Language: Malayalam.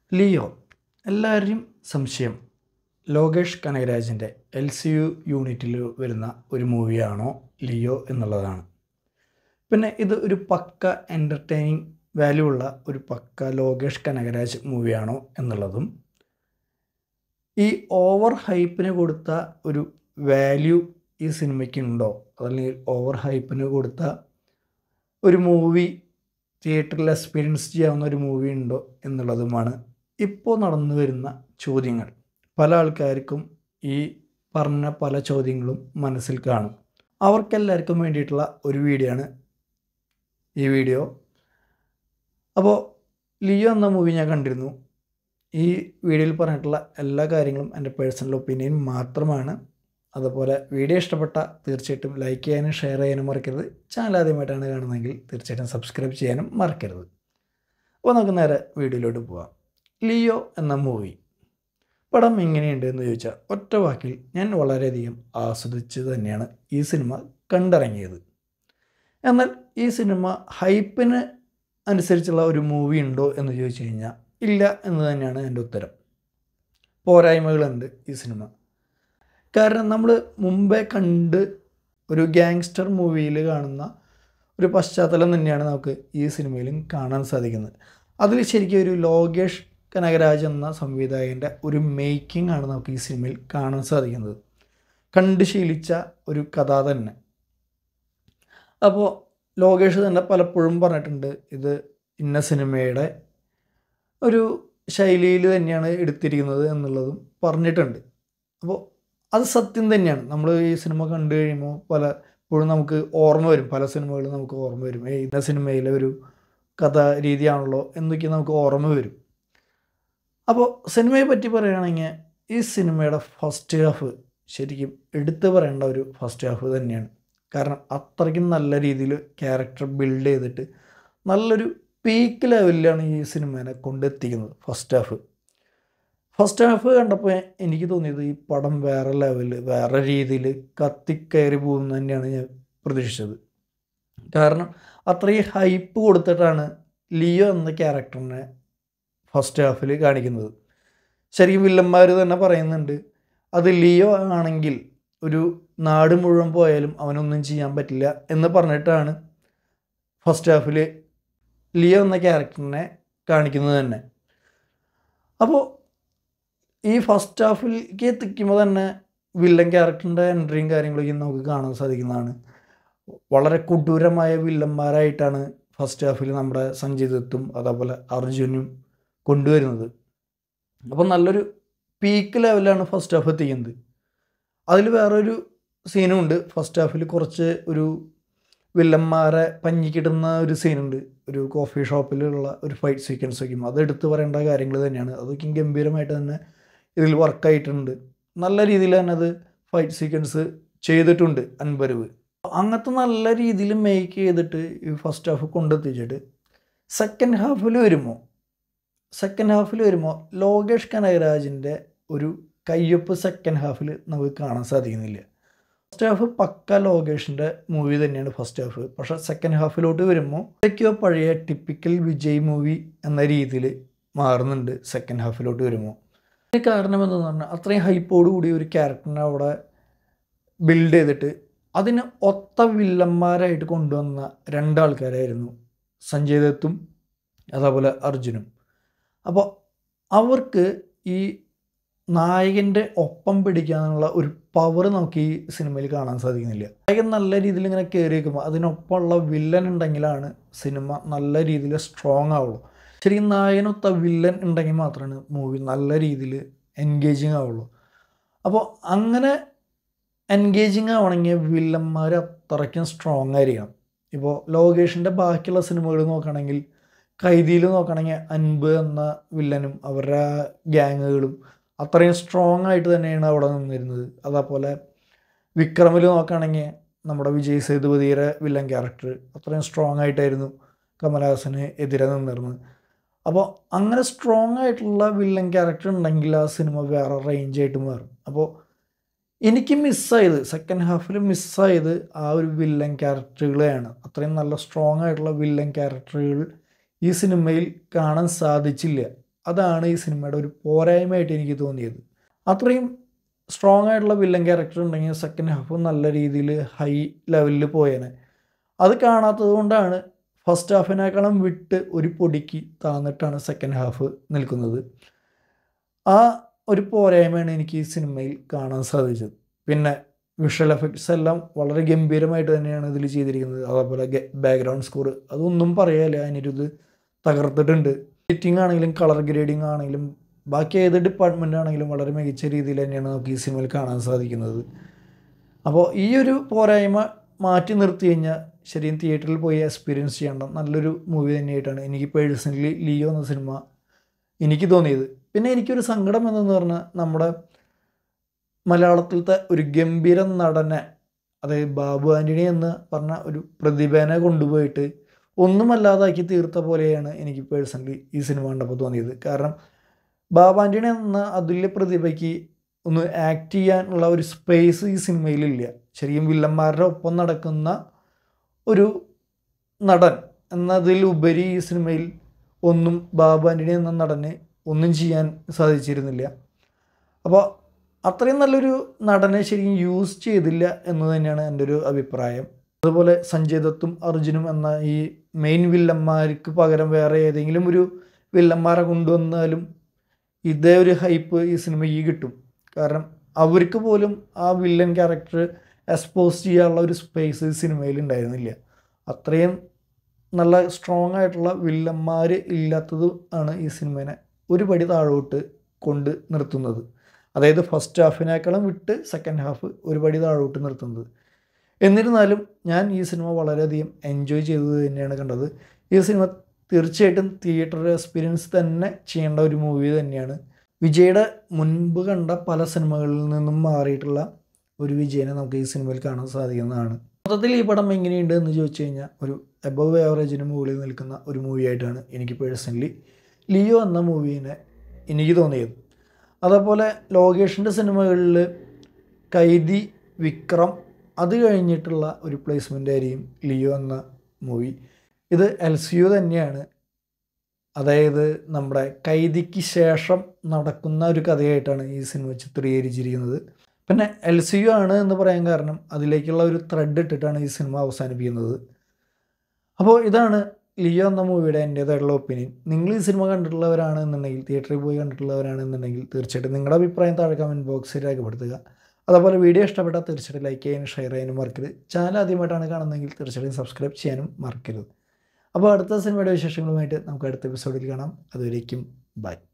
ലിയോ എല്ലാവരുടെയും സംശയം ലോകേഷ് കനകരാജിൻ്റെ എൽ സി യു യൂണിറ്റിൽ വരുന്ന ഒരു മൂവിയാണോ ലിയോ എന്നുള്ളതാണ് പിന്നെ ഇത് ഒരു പക്ക എൻ്റർടൈനിങ് വാല്യൂ ഉള്ള ഒരു പക്ക ലോകേഷ് കനകരാജ് മൂവിയാണോ എന്നുള്ളതും ഈ ഓവർ ഹൈപ്പിന് കൊടുത്ത ഒരു വാല്യൂ ഈ സിനിമയ്ക്ക് ഉണ്ടോ അതല്ലെങ്കിൽ ഓവർ ഹൈപ്പിന് കൊടുത്ത ഒരു മൂവി തിയേറ്ററിൽ എക്സ്പീരിയൻസ് ചെയ്യാവുന്ന ഒരു മൂവി ഉണ്ടോ എന്നുള്ളതുമാണ് ഇപ്പോൾ നടന്നു വരുന്ന ചോദ്യങ്ങൾ പല ആൾക്കാർക്കും ഈ പറഞ്ഞ പല ചോദ്യങ്ങളും മനസ്സിൽ കാണും അവർക്കെല്ലാവർക്കും വേണ്ടിയിട്ടുള്ള ഒരു വീഡിയോ ആണ് ഈ വീഡിയോ അപ്പോൾ ലിയോ എന്ന മൂവി ഞാൻ കണ്ടിരുന്നു ഈ വീഡിയോയിൽ പറഞ്ഞിട്ടുള്ള എല്ലാ കാര്യങ്ങളും എൻ്റെ പേഴ്സണൽ ഒപ്പീനിയൻ മാത്രമാണ് അതുപോലെ വീഡിയോ ഇഷ്ടപ്പെട്ട തീർച്ചയായിട്ടും ലൈക്ക് ചെയ്യാനും ഷെയർ ചെയ്യാനും മറക്കരുത് ചാനൽ ആദ്യമായിട്ടാണ് കാണുന്നതെങ്കിൽ തീർച്ചയായിട്ടും സബ്സ്ക്രൈബ് ചെയ്യാനും മറക്കരുത് അപ്പോൾ നമുക്ക് നേരെ വീഡിയോയിലോട്ട് പോവാം ലിയോ എന്ന മൂവി പടം എങ്ങനെയുണ്ട് എന്ന് ചോദിച്ചാൽ ഒറ്റ വാക്കിൽ ഞാൻ വളരെയധികം ആസ്വദിച്ച് തന്നെയാണ് ഈ സിനിമ കണ്ടിറങ്ങിയത് എന്നാൽ ഈ സിനിമ ഹൈപ്പിന് അനുസരിച്ചുള്ള ഒരു മൂവി ഉണ്ടോ എന്ന് ചോദിച്ചു കഴിഞ്ഞാൽ ഇല്ല എന്ന് തന്നെയാണ് എൻ്റെ ഉത്തരം പോരായ്മകളുണ്ട് ഈ സിനിമ കാരണം നമ്മൾ മുമ്പേ കണ്ട് ഒരു ഗ്യാങ്സ്റ്റർ മൂവിയിൽ കാണുന്ന ഒരു പശ്ചാത്തലം തന്നെയാണ് നമുക്ക് ഈ സിനിമയിലും കാണാൻ സാധിക്കുന്നത് അതിൽ ശരിക്കും ഒരു ലോകേഷ് കനകരാജ് എന്ന സംവിധായകൻ്റെ ഒരു മേക്കിംഗ് ആണ് നമുക്ക് ഈ സിനിമയിൽ കാണാൻ സാധിക്കുന്നത് കണ്ട് ശീലിച്ച ഒരു കഥ തന്നെ അപ്പോൾ ലോകേഷ് തന്നെ പലപ്പോഴും പറഞ്ഞിട്ടുണ്ട് ഇത് ഇന്ന സിനിമയുടെ ഒരു ശൈലിയിൽ തന്നെയാണ് എടുത്തിരിക്കുന്നത് എന്നുള്ളതും പറഞ്ഞിട്ടുണ്ട് അപ്പോൾ അത് സത്യം തന്നെയാണ് നമ്മൾ ഈ സിനിമ കണ്ടു കഴിയുമ്പോൾ പലപ്പോഴും നമുക്ക് ഓർമ്മ വരും പല സിനിമകളും നമുക്ക് ഓർമ്മ വരും ഏ ഇന്ന സിനിമയിലെ ഒരു കഥ രീതിയാണല്ലോ എന്നൊക്കെ നമുക്ക് ഓർമ്മ വരും അപ്പോൾ സിനിമയെ പറ്റി പറയുകയാണെങ്കിൽ ഈ സിനിമയുടെ ഫസ്റ്റ് ഹാഫ് ശരിക്കും എടുത്തു പറയേണ്ട ഒരു ഫസ്റ്റ് ഹാഫ് തന്നെയാണ് കാരണം അത്രയ്ക്കും നല്ല രീതിയിൽ ക്യാരക്ടർ ബിൽഡ് ചെയ്തിട്ട് നല്ലൊരു പീക്ക് ലെവലിലാണ് ഈ സിനിമേനെ കൊണ്ടെത്തിക്കുന്നത് ഫസ്റ്റ് ഹാഫ് ഫസ്റ്റ് ഹാഫ് കണ്ടപ്പോൾ എനിക്ക് തോന്നിയത് ഈ പടം വേറെ ലെവലിൽ വേറെ രീതിയിൽ കത്തിക്കയറി പോകുന്നു തന്നെയാണ് ഞാൻ പ്രതീക്ഷിച്ചത് കാരണം അത്രയും ഹൈപ്പ് കൊടുത്തിട്ടാണ് ലിയോ എന്ന ക്യാരക്ടറിനെ ഫസ്റ്റ് ഹാഫിൽ കാണിക്കുന്നത് ശരിക്കും വില്ലന്മാർ തന്നെ പറയുന്നുണ്ട് അത് ലിയോ ആണെങ്കിൽ ഒരു നാട് മുഴുവൻ പോയാലും അവനൊന്നും ചെയ്യാൻ പറ്റില്ല എന്ന് പറഞ്ഞിട്ടാണ് ഫസ്റ്റ് ഹാഫിൽ ലിയോ എന്ന ക്യാരക്ടറിനെ കാണിക്കുന്നത് തന്നെ അപ്പോൾ ഈ ഫസ്റ്റ് ഹാഫിലേക്ക് എത്തിക്കുമ്പോൾ തന്നെ വില്ലൻ ക്യാരക്ടറിൻ്റെ എൻട്രിയും കാര്യങ്ങളൊക്കെ നമുക്ക് കാണാൻ സാധിക്കുന്നതാണ് വളരെ കൊടൂരമായ വില്ലന്മാരായിട്ടാണ് ഫസ്റ്റ് ഹാഫിൽ നമ്മുടെ സഞ്ജയ് ദത്തും അതേപോലെ അർജുനും കൊണ്ടുവരുന്നത് അപ്പോൾ നല്ലൊരു പീക്ക് ലെവലാണ് ഫസ്റ്റ് ഹാഫ് എത്തിക്കുന്നത് അതിൽ വേറൊരു സീനും ഉണ്ട് ഫസ്റ്റ് ഹാഫിൽ കുറച്ച് ഒരു വില്ലന്മാരെ പഞ്ഞിക്കിടുന്ന ഒരു സീനുണ്ട് ഒരു കോഫി ഷോപ്പിലുള്ള ഒരു ഫൈറ്റ് സീക്വൻസ് വയ്ക്കും അത് എടുത്തു പറയേണ്ട കാര്യങ്ങൾ തന്നെയാണ് അതൊക്കെ ഗംഭീരമായിട്ട് തന്നെ ഇതിൽ വർക്കായിട്ടുണ്ട് നല്ല രീതിയിൽ തന്നെ അത് ഫൈറ്റ് സീക്വൻസ് ചെയ്തിട്ടുണ്ട് അൻപരവ് അങ്ങനത്തെ നല്ല രീതിയിൽ മേക്ക് ചെയ്തിട്ട് ഈ ഫസ്റ്റ് ഹാഫ് കൊണ്ടെത്തിച്ചിട്ട് സെക്കൻഡ് ഹാഫിൽ വരുമ്പോൾ സെക്കൻഡ് ഹാഫിൽ വരുമ്പോൾ ലോകേഷ് കനകരാജിൻ്റെ ഒരു കയ്യൊപ്പ് സെക്കൻഡ് ഹാഫിൽ നമുക്ക് കാണാൻ സാധിക്കുന്നില്ല ഫസ്റ്റ് ഹാഫ് പക്ക ലോകേഷിൻ്റെ മൂവി തന്നെയാണ് ഫസ്റ്റ് ഹാഫ് പക്ഷേ സെക്കൻഡ് ഹാഫിലോട്ട് വരുമ്പോൾ ഇതൊക്കെയോ പഴയ ടിപ്പിക്കൽ വിജയ് മൂവി എന്ന രീതിയിൽ മാറുന്നുണ്ട് സെക്കൻഡ് ഹാഫിലോട്ട് വരുമ്പോൾ അതിന് കാരണം എന്തെന്ന് പറഞ്ഞാൽ അത്രയും ഹൈപ്പോട് കൂടി ഒരു ക്യാരക്ടറിനെ അവിടെ ബിൽഡ് ചെയ്തിട്ട് അതിന് ഒത്ത വില്ലന്മാരായിട്ട് കൊണ്ടുവന്ന രണ്ടാൾക്കാരായിരുന്നു സഞ്ജയ് ദത്തും അതേപോലെ അർജുനും അപ്പോൾ അവർക്ക് ഈ നായകൻ്റെ ഒപ്പം പിടിക്കാനുള്ള ഒരു പവർ നമുക്ക് ഈ സിനിമയിൽ കാണാൻ സാധിക്കുന്നില്ല നായകൻ നല്ല രീതിയിൽ ഇങ്ങനെ കയറി വയ്ക്കുമ്പോൾ അതിനൊപ്പമുള്ള വില്ലൻ ഉണ്ടെങ്കിലാണ് സിനിമ നല്ല രീതിയിൽ സ്ട്രോങ് ആവുള്ളൂ ശരിക്കും നായകനൊത്ത വില്ലൻ ഉണ്ടെങ്കിൽ മാത്രമാണ് മൂവി നല്ല രീതിയിൽ എൻഗേജിങ് ആവുള്ളൂ അപ്പോൾ അങ്ങനെ എൻഗേജിങ് ആവണമെങ്കിൽ വില്ലന്മാർ അത്രയ്ക്കും സ്ട്രോങ് ആയിരിക്കണം ഇപ്പോൾ ലോകേഷിൻ്റെ ബാക്കിയുള്ള സിനിമകൾ നോക്കുകയാണെങ്കിൽ കൈതിയിൽ നോക്കുകയാണെങ്കിൽ അൻപ് എന്ന വില്ലനും അവരുടെ ഗ്യാങ്ങുകളും അത്രയും സ്ട്രോങ് ആയിട്ട് തന്നെയാണ് അവിടെ നിന്നിരുന്നത് അതേപോലെ വിക്രമിൽ നോക്കുകയാണെങ്കിൽ നമ്മുടെ വിജയ് സേതുപതിയുടെ വില്ലൻ ക്യാരക്ടർ അത്രയും സ്ട്രോങ് ആയിട്ടായിരുന്നു കമലഹാസന് എതിരെ നിന്നിരുന്നത് അപ്പോൾ അങ്ങനെ സ്ട്രോങ് ആയിട്ടുള്ള വില്ലൻ ക്യാരക്ടർ ഉണ്ടെങ്കിൽ ആ സിനിമ വേറെ റേഞ്ച് ആയിട്ട് മാറും അപ്പോൾ എനിക്ക് മിസ്സായത് സെക്കൻഡ് ഹാഫിൽ മിസ്സായത് ആ ഒരു വില്ലൻ ക്യാരക്ടറുകളെയാണ് അത്രയും നല്ല സ്ട്രോങ് ആയിട്ടുള്ള വില്ലൻ ക്യാരക്ടറുകൾ ഈ സിനിമയിൽ കാണാൻ സാധിച്ചില്ല അതാണ് ഈ സിനിമയുടെ ഒരു പോരായ്മയായിട്ട് എനിക്ക് തോന്നിയത് അത്രയും സ്ട്രോങ് ആയിട്ടുള്ള വില്ലൻ ക്യാരക്ടർ ഉണ്ടെങ്കിൽ സെക്കൻഡ് ഹാഫ് നല്ല രീതിയിൽ ഹൈ ലെവലിൽ പോയേനെ അത് കാണാത്തത് കൊണ്ടാണ് ഫസ്റ്റ് ഹാഫിനേക്കാളും വിട്ട് ഒരു പൊടിക്ക് താന്നിട്ടാണ് സെക്കൻഡ് ഹാഫ് നിൽക്കുന്നത് ആ ഒരു പോരായ്മയാണ് എനിക്ക് ഈ സിനിമയിൽ കാണാൻ സാധിച്ചത് പിന്നെ വിഷ്വൽ എഫക്ട്സ് എല്ലാം വളരെ ഗംഭീരമായിട്ട് തന്നെയാണ് ഇതിൽ ചെയ്തിരിക്കുന്നത് അതേപോലെ ബാക്ക്ഗ്രൗണ്ട് സ്കോർ അതൊന്നും പറയാല്ല അനിരുദ്ധ് തകർത്തിട്ടുണ്ട് എഡിറ്റിംഗ് ആണെങ്കിലും കളർ ഗ്രേഡിംഗ് ആണെങ്കിലും ബാക്കി ഏത് ഡിപ്പാർട്ട്മെൻ്റ് ആണെങ്കിലും വളരെ മികച്ച രീതിയിൽ തന്നെയാണ് നമുക്ക് ഈ സിനിമയിൽ കാണാൻ സാധിക്കുന്നത് അപ്പോൾ ഈ ഒരു പോരായ്മ മാറ്റി നിർത്തി കഴിഞ്ഞാൽ ശരിയും തിയേറ്ററിൽ പോയി എക്സ്പീരിയൻസ് ചെയ്യേണ്ട നല്ലൊരു മൂവി തന്നെയായിട്ടാണ് എനിക്ക് പേഴ്സണലി ലിയോ എന്ന സിനിമ എനിക്ക് തോന്നിയത് പിന്നെ എനിക്കൊരു സങ്കടം എന്തെന്ന് പറഞ്ഞാൽ നമ്മുടെ മലയാളത്തിലത്തെ ഒരു ഗംഭീര നടനെ അതായത് ബാബു ആൻ്റണി എന്ന് പറഞ്ഞ ഒരു പ്രതിഭേനെ കൊണ്ടുപോയിട്ട് ഒന്നുമല്ലാതാക്കി തീർത്ത പോലെയാണ് എനിക്ക് പേഴ്സണലി ഈ സിനിമ കണ്ടപ്പോൾ തോന്നിയത് കാരണം ബാബു ആൻ്റണി എന്ന അതുല്യ പ്രതിഭയ്ക്ക് ഒന്ന് ആക്ട് ചെയ്യാനുള്ള ഒരു സ്പേസ് ഈ സിനിമയിലില്ല ശരിക്കും വില്ലന്മാരുടെ ഒപ്പം നടക്കുന്ന ഒരു നടൻ എന്നതിലുപരി ഈ സിനിമയിൽ ഒന്നും ബാബു ആൻ്റണി എന്ന നടന് ഒന്നും ചെയ്യാൻ സാധിച്ചിരുന്നില്ല അപ്പോൾ അത്രയും നല്ലൊരു നടനെ ശരിക്കും യൂസ് ചെയ്തില്ല എന്ന് തന്നെയാണ് എൻ്റെ ഒരു അഭിപ്രായം അതുപോലെ സഞ്ജയ് ദത്തും അർജുനും എന്ന ഈ മെയിൻ വില്ലന്മാർക്ക് പകരം വേറെ ഏതെങ്കിലും ഒരു വില്ലന്മാരെ കൊണ്ടുവന്നാലും ഇതേ ഒരു ഹൈപ്പ് ഈ സിനിമയ്ക്ക് കിട്ടും കാരണം അവർക്ക് പോലും ആ വില്ലൻ ക്യാരക്ടർ എക്സ്പോസ് ചെയ്യാനുള്ള ഒരു സ്പേസ് ഈ സിനിമയിൽ ഉണ്ടായിരുന്നില്ല അത്രയും നല്ല സ്ട്രോങ് ആയിട്ടുള്ള വില്ലന്മാർ ഇല്ലാത്തത് ആണ് ഈ സിനിമേനെ ഒരു പടി താഴോട്ട് കൊണ്ട് നിർത്തുന്നത് അതായത് ഫസ്റ്റ് ഹാഫിനേക്കാളും വിട്ട് സെക്കൻഡ് ഹാഫ് ഒരു പടി താഴോട്ട് നിർത്തുന്നത് എന്നിരുന്നാലും ഞാൻ ഈ സിനിമ വളരെയധികം എൻജോയ് ചെയ്തത് തന്നെയാണ് കണ്ടത് ഈ സിനിമ തീർച്ചയായിട്ടും തിയേറ്റർ എക്സ്പീരിയൻസ് തന്നെ ചെയ്യേണ്ട ഒരു മൂവി തന്നെയാണ് വിജയുടെ മുൻപ് കണ്ട പല സിനിമകളിൽ നിന്നും മാറിയിട്ടുള്ള ഒരു വിജയനെ നമുക്ക് ഈ സിനിമയിൽ കാണാൻ സാധിക്കുന്നതാണ് മൊത്തത്തിൽ ഈ പടം എങ്ങനെയുണ്ട് എന്ന് ചോദിച്ചു കഴിഞ്ഞാൽ ഒരു എബവ് ആവറേജിന് മുകളിൽ നിൽക്കുന്ന ഒരു മൂവിയായിട്ടാണ് എനിക്ക് പേഴ്സണലി ലിയോ എന്ന മൂവീനെ എനിക്ക് തോന്നിയത് അതേപോലെ ലോകേഷിൻ്റെ സിനിമകളിൽ കൈദി വിക്രം അത് കഴിഞ്ഞിട്ടുള്ള ഒരു പ്ലേസ്മെൻ്റ് ആയിരിക്കും ലിയോ എന്ന മൂവി ഇത് എൽ സി യു തന്നെയാണ് അതായത് നമ്മുടെ കൈദിക്ക് ശേഷം നടക്കുന്ന ഒരു കഥയായിട്ടാണ് ഈ സിനിമ ചിത്രീകരിച്ചിരിക്കുന്നത് പിന്നെ എൽ സി യു ആണ് എന്ന് പറയാൻ കാരണം അതിലേക്കുള്ള ഒരു ത്രെഡ് ഇട്ടിട്ടാണ് ഈ സിനിമ അവസാനിപ്പിക്കുന്നത് അപ്പോൾ ഇതാണ് ലിയോ എന്ന മൂവിയുടെ എൻ്റേതായിട്ടുള്ള ഒപ്പീനിയൻ നിങ്ങൾ ഈ സിനിമ കണ്ടിട്ടുള്ളവരാണെന്നുണ്ടെങ്കിൽ തിയേറ്ററിൽ പോയി കണ്ടിട്ടുള്ളവരാണെന്നുണ്ടെങ്കിൽ തീർച്ചയായിട്ടും നിങ്ങളുടെ അഭിപ്രായം താഴെ കമൻറ്റ് ബോക്സിൽ രേഖപ്പെടുത്തുക അതുപോലെ വീഡിയോ ഇഷ്ടപ്പെട്ടാൽ തീർച്ചയായിട്ടും ലൈക്ക് ചെയ്യാനും ഷെയർ ചെയ്യാനും മറക്കരുത് ചാനൽ ആദ്യമായിട്ടാണ് കാണുന്നതെങ്കിൽ തീർച്ചയായിട്ടും സബ്സ്ക്രൈബ് ചെയ്യാനും മറക്കരുത് അപ്പോൾ അടുത്ത സിനിമയുടെ വിശേഷങ്ങളുമായിട്ട് നമുക്ക് അടുത്ത എപ്പിസോഡിൽ കാണാം അതുവരേക്കും ബൈ